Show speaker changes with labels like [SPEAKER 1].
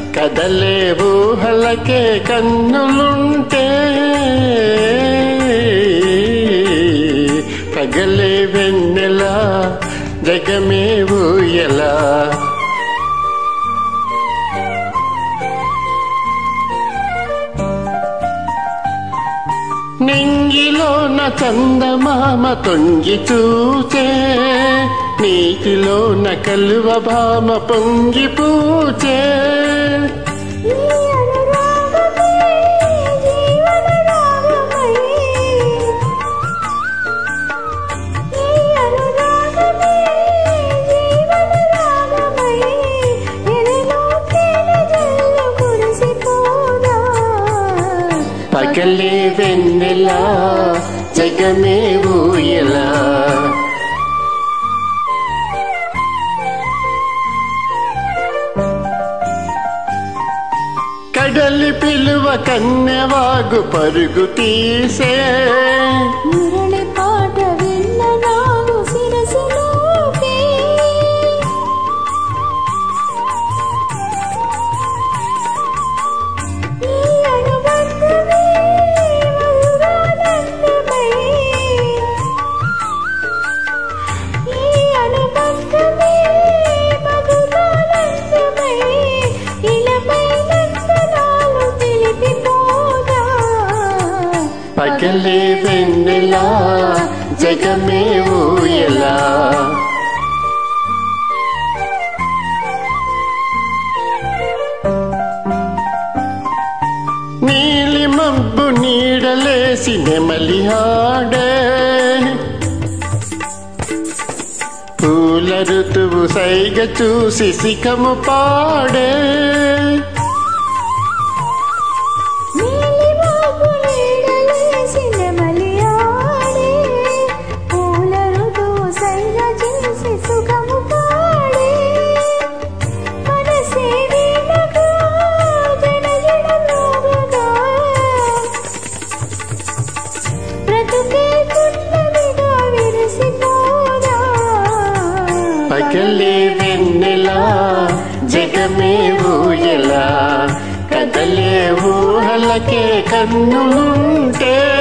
[SPEAKER 1] కదలే ఊహలకే కన్నులుంటే పగలే వెన్నెలా జగమే ఊయలా నింగిలోన చందమామ తొంగి చూచే నీటిలోన కలువ భామ పొంగి పూచే
[SPEAKER 2] ఈ అనురాగమే జీవన రాగమై ఈ అనురాగమే జీవన రాగమై ఎదలో తేనె జల్లు కురిసిపోదా
[SPEAKER 1] పగలే వెన్నెలా జగమే ఊయలా కడలి పిలువ కన్నెవాగు పరుగు తీసే
[SPEAKER 2] మురళి పాట విన్న నాగు శిరసులోకి ఈ అనుబంధమే మధురానందమై ఈ అనుబంధమే మధురానందమై ఇలపై నందనాలు తెలిపిపోగా
[SPEAKER 1] పగలే వెన్నెలా జగమే ఊయలా నీలి మబ్బు నీడలేసి నెమలి ఆడే పూల ఋతువు సైగ చూసి సిఖము పాడే
[SPEAKER 2] నీలి మబ్బు నీడలేసి నెమలి ఆడే, పూల ఋతువు సైగ చేసి సుఖము పాడే. మనసే వీణగా, జడజడలాగగా, బ్రతుకే పున్నమిగా విరిసిపోదా.
[SPEAKER 1] పగలే వెన్నెలా జగమే ఊయలా కదలే ఊహలకే కన్నుంటే